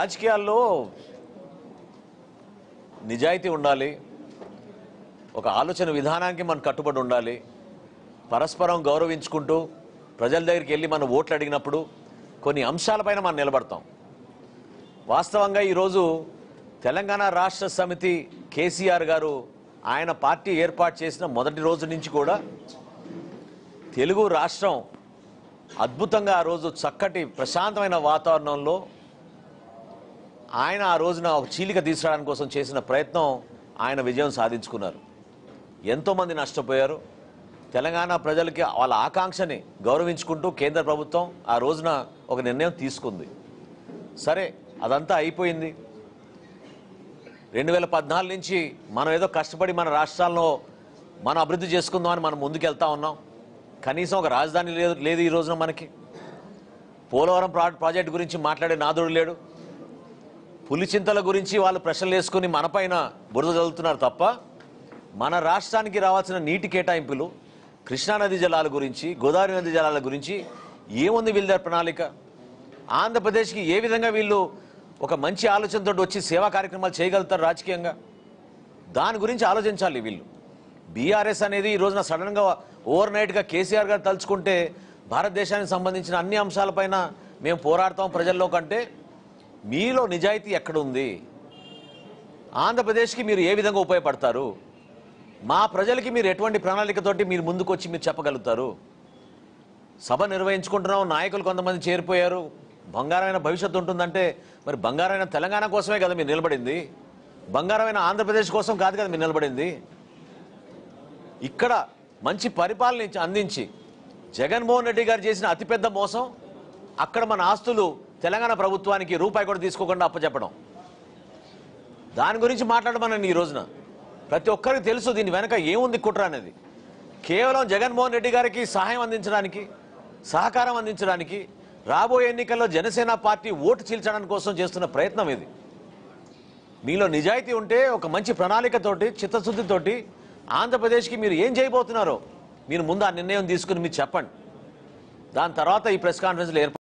రాజకీయాల్లో నిజాయితీ ఉండాలి ఒక ఆలోచన విధానానికి మనం కట్టుబడి ఉండాలి పరస్పరం గౌరవించుకుంటూ ప్రజల దగ్గరికి వెళ్ళి మనం ఓట్లు అడిగినప్పుడు కొన్ని అంశాలపైన మనం నిలబడతాం వాస్తవంగా ఈరోజు తెలంగాణ రాష్ట్ర సమితి కేసీఆర్ గారు ఆయన పార్టీ ఏర్పాటు చేసిన మొదటి రోజు నుంచి కూడా తెలుగు రాష్ట్రం అద్భుతంగా ఆ రోజు చక్కటి ప్రశాంతమైన వాతావరణంలో ఆయన ఆ రోజున ఒక చీలిక తీసుకురావడానికి కోసం చేసిన ప్రయత్నం ఆయన విజయం సాధించుకున్నారు ఎంతోమంది నష్టపోయారు తెలంగాణ ప్రజలకి వాళ్ళ ఆకాంక్షని గౌరవించుకుంటూ కేంద్ర ప్రభుత్వం ఆ రోజున ఒక నిర్ణయం తీసుకుంది సరే అదంతా అయిపోయింది రెండు వేల పద్నాలుగు నుంచి మనం ఏదో కష్టపడి మన రాష్ట్రాల్లో మనం అభివృద్ధి చేసుకుందామని మనం ముందుకెళ్తా ఉన్నాం కనీసం ఒక రాజధాని లేదు లేదు ఈ రోజున మనకి పోలవరం ప్రా ప్రాజెక్ట్ గురించి మాట్లాడే నాదుడు లేడు పులిచింతల గురించి వాళ్ళు ప్రశ్నలు వేసుకుని మనపైన బురద చదువుతున్నారు తప్ప మన రాష్ట్రానికి రావాల్సిన నీటి కేటాయింపులు కృష్ణానది జలాల గురించి గోదావరి నది జలాల గురించి ఏముంది వీళ్ళ ప్రణాళిక ఆంధ్రప్రదేశ్కి ఏ విధంగా వీళ్ళు ఒక మంచి ఆలోచనతో వచ్చి సేవా కార్యక్రమాలు చేయగలుగుతారు రాజకీయంగా దాని గురించి ఆలోచించాలి వీళ్ళు బీఆర్ఎస్ అనేది ఈ రోజున సడన్గా ఓవర్ నైట్గా కేసీఆర్ గారు తలుచుకుంటే భారతదేశానికి సంబంధించిన అన్ని అంశాలపైన మేము పోరాడతాం ప్రజల్లో కంటే మీలో నిజాయితీ ఎక్కడుంది ఆంధ్రప్రదేశ్కి మీరు ఏ విధంగా ఉపయోగపడతారు మా ప్రజలకి మీరు ఎటువంటి ప్రణాళికతోటి మీరు ముందుకు వచ్చి మీరు చెప్పగలుగుతారు సభ నిర్వహించుకుంటున్నాం నాయకులు కొంతమంది చేరిపోయారు బంగారమైన భవిష్యత్తు ఉంటుందంటే మరి బంగారమైన తెలంగాణ కోసమే కదా మీరు నిలబడింది బంగారమైన ఆంధ్రప్రదేశ్ కోసం కాదు కదా మీరు నిలబడింది ఇక్కడ మంచి పరిపాలన ఇచ్చి- అందించి జగన్మోహన్ రెడ్డి గారు చేసిన అతిపెద్ద మోసం అక్కడ మన ఆస్తులు తెలంగాణ ప్రభుత్వానికి రూపాయి కూడా తీసుకోకుండా అప్పచెప్పడం దాని గురించి మాట్లాడమనండి ఈ రోజున ప్రతి ఒక్కరికి తెలుసు దీని వెనక ఏముంది కుట్ర అనేది కేవలం జగన్మోహన్ రెడ్డి గారికి సహాయం అందించడానికి సహకారం అందించడానికి రాబోయే ఎన్నికల్లో జనసేన పార్టీ ఓటు చీల్చడానికి కోసం చేస్తున్న ప్రయత్నం ఇది మీలో నిజాయితీ ఉంటే ఒక మంచి ప్రణాళికతోటి చిత్తశుద్ధితోటి ఆంధ్రప్రదేశ్కి మీరు ఏం చేయబోతున్నారో మీరు ముందు ఆ నిర్ణయం తీసుకుని మీరు చెప్పండి దాని తర్వాత ఈ ప్రెస్ కాన్ఫరెన్స్లో ఏర్పాటు